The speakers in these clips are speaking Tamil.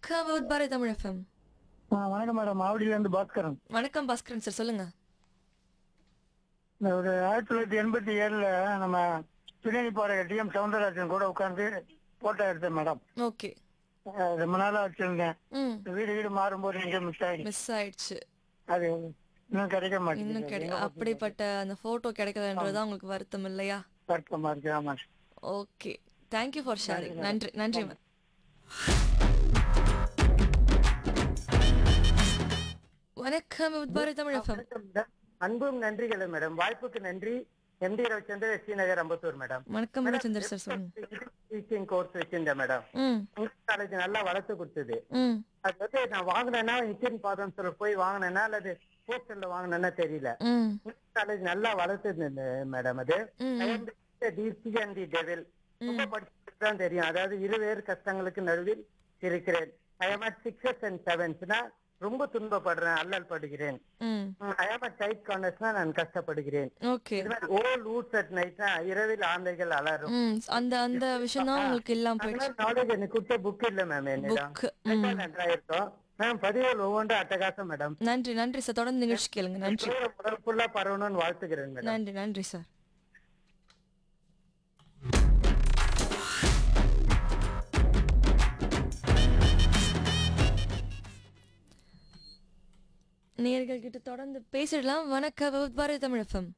வணக்கம் வித் பாரதி தமிழ் எஃப்எம் ஆ, வணக்கம் மேடம் ஆவடியில இருந்து பாஸ்கரன் வணக்கம் பாஸ்கரன் சார் சொல்லுங்க இந்த ஒரு ஆயிரத்தி தொள்ளாயிரத்தி எண்பத்தி ஏழுல நம்ம பின்னணி பாடகர் டி எம் சவுந்தரராஜன் கூட உட்கார்ந்து போட்டோ எடுத்தேன் மேடம் ஓகே அஹ் ரொம்ப நாளா வச்சிருந்தேன் ம் இந்த வீடு வீடு மாறும்போது எங்க மிஸ் ஆயிடுச்சு மிஸ் ஆயிடுச்சு அது இன்னும் கிடைக்க இன்னும் மாட்டேங்குது கிடை அப்படிப்பட்ட அந்த போட்டோ கிடைக்கலன்றதுதான் உங்களுக்கு வருத்தம் இல்லையா வருத்தமா இருக்கு ஆமா ஓகே தேங்க்யூ ஃபார் ஷேரிங் நன்றி நன்றி மேம் வணக்கம் வித் பாரதி தமிழ் எஃப்எம் வணக்கம் மேடம். அன்பும் நன்றிகளும் மேடம் வாய்ப்புக்கு நன்றி எம்டி ரவிச்சந்திர ஸ்ரீநகர் அம்பத்தூர் மேடம் வணக்கம் ரவிச்சந்தர் சார் சொல்லுங்க டீச்சிங் கோர்ஸ் வச்சிருந்தேன் மேடம் ம் காலேஜ் நல்லா வளர்த்து கொடுத்தது ம் அது வந்து நான் வாங்கினேன்னா இன்ஜின் பாதம் சொல்ல போய் வாங்கினேன்னா அல்லது போஸ்டர்ல வாங்கினேன்னா தெரியல ம் காலேஜ் நல்லா வளர்த்தது மேடம் அது ம் தி டெவில் ரொம்ப படிச்சுட்டு தான் தெரியும் அதாவது இருவேறு கஷ்டங்களுக்கு நடுவில் இருக்கிறேன் I am at sixes and செவன்ஸ்னா ரொம்ப துன்பப்படுறேன் அல்லல் படுகிறேன் ம் ஐ எம் அட் டைட் கார்னர்ஸ்னா நான் கஷ்டப்படுகிறேன் ஓகே இது மாதிரி ஓல் ஊட்ஸ் அட் நைட்னா இரவில் ஆந்தைகள் அலறும் ம் அந்த அந்த விஷயம் தான் உங்களுக்கு இல்லாம அந்த போயிடுச்சு மாதிரி நாலேஜ் எனக்கு கொடுத்த புக் இல்ல மேம் என்னிடம் புக் ம் நன்றா இருக்கும் மேம் பதிவுகள் ஒவ்வொன்றும் அட்டகாசம் மேடம் நன்றி நன்றி சார் தொடர்ந்து நிகழ்ச்சி கேளுங்க நன்றி முதல் ஃபுல்லா பரவணும்னு வாழ்த்துக்கிறேன் மேடம் நன்றி நன்றி சார் நேர்கள் கிட்ட தொடர்ந்து பேசிடலாம் வணக்கம் வித் பாரதி தமிழ் எஃப்எம்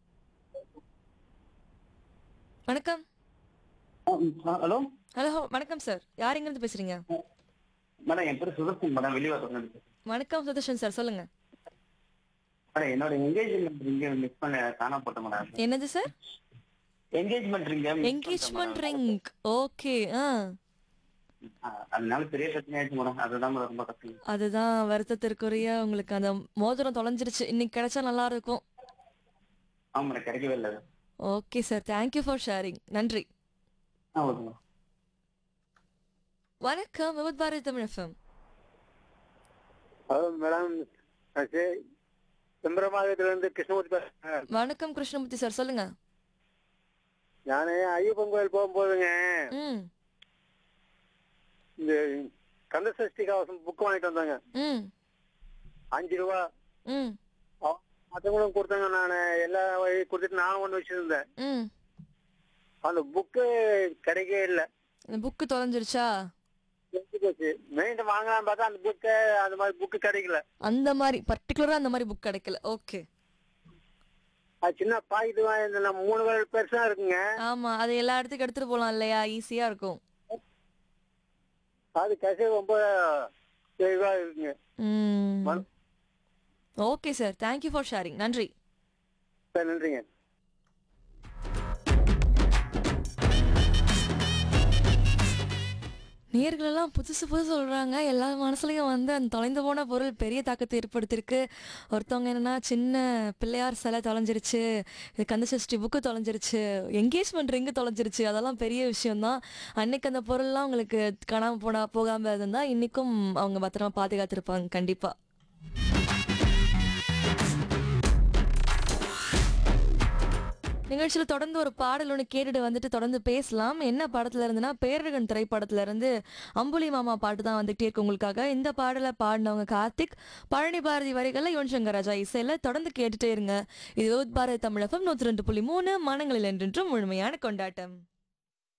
வணக்கம் ஹலோ ஹலோ வணக்கம் சார் யார் இருந்து பேசுறீங்க மேடம் என் பேர் சுதர்சன் மேடம் வெளிவாசம் வணக்கம் சுதர்ஷன் சார் சொல்லுங்க மேடம் என்னோட என்கேஜ்மெண்ட் ரிங்க மிஸ் பண்ண காணா போட்டேன் மேடம் என்னது சார் என்கேஜ்மெண்ட் ரிங்க என்கேஜ்மெண்ட் ரிங் ஓகே ஆ அதனால பெரிய பிரச்சனை ஆயிடுச்சு மேடம் அதுதான் மேடம் ரொம்ப கஷ்டம் அதுதான் வருத்தத்திற்குரிய உங்களுக்கு அந்த மோதிரம் தொலைஞ்சிருச்சு இன்னைக்கு கிடைச்சா நல்லா இருக்கும் ஆமா மேடம் கிடைக்கவே இல்லை அது. Okay sir thank you for sharing நன்றி ஆ ஓகே மேடம் வணக்கம் with Bharathi Tamil FM hello madam செம்பரமாகத்துல இருந்து கிருஷ்ணமூர்த்தி பேசுறேன் வணக்கம் கிருஷ்ணமூர்த்தி சார் சொல்லுங்க நானு ஐயப்பன் கோயில் போகும்போதுங்க ம் இந்த கந்த சஷ்டி கவசம் புக் வாங்கிட்டு வந்தாங்க ம் அஞ்சு ரூபா ம் அவ- மத்தவங்களும் கொடுத்தாங்க நான் எல்லா வழி கொடுத்துட்டு நானும் ஒண்ணு வச்சிருந்தேன் ம் அந்த புக்கு கிடைக்கவே இல்லை இந்த புக்கு தொலைஞ்சிருச்சா எடுத்து போச்சு மெயின் வாங்கலாம்னு பார்த்தா அந்த புக்கு அந்த மாதிரி புக்கு கிடைக்கல அந்த மாதிரி பர்டிகுலரா அந்த மாதிரி புக் கிடைக்கல ஓகே அது சின்ன பாக்கெட் வாங்கியிருந்தேன் மூணு வேலை பெருசா இருக்குங்க ஆமா அது எல்லா இடத்துக்கும் எடுத்துட்டு போலாம் இல்லையா ஈஸியா இருக்கும் அது கசை ரொம்ப தெளிவா இருக்குங்க ம் மன- okay sir thank you for sharing நன்றி சரி நன்றிங்க நேர்களெல்லாம் புதுசு புதுசு சொல்கிறாங்க எல்லா மனசுலையும் வந்து அந்த தொலைந்து போன பொருள் பெரிய தாக்கத்தை ஏற்படுத்தியிருக்கு ஒருத்தவங்க என்னன்னா சின்ன பிள்ளையார் சிலை தொலைஞ்சிருச்சு இது கந்தசஷ்டி புக்கு தொலைஞ்சிருச்சு என்கேஜ்மெண்ட் ரிங்கு தொலைஞ்சிருச்சு அதெல்லாம் பெரிய விஷயம்தான் அன்னைக்கு அந்த பொருள்லாம் உங்களுக்கு காணாமல் போனா போகாமல் இருந்தால் இன்றைக்கும் அவங்க பத்திரமா பாதுகாத்திருப்பாங்க கண்டிப்பாக நிகழ்ச்சியில் தொடர்ந்து ஒரு பாடல் ஒன்று கேட்டுட்டு வந்துட்டு தொடர்ந்து பேசலாம் என்ன படத்துல இருந்துன்னா பேரழகன் திரைப்படத்துல இருந்து அம்புலி மாமா பாட்டு தான் வந்துகிட்டே இருக்கு உங்களுக்காக இந்த பாடலை பாடினவங்க கார்த்திக் பழனி பாரதி வரிகளில் யுவன் சங்கர் ராஜா இசையில தொடர்ந்து கேட்டுட்டே இருங்க இது வித் பாரதி தமிழகம் நூற்றி ரெண்டு புள்ளி மூணு மனங்களில் என்றென்றும் முழுமையான கொண்டாட்டம்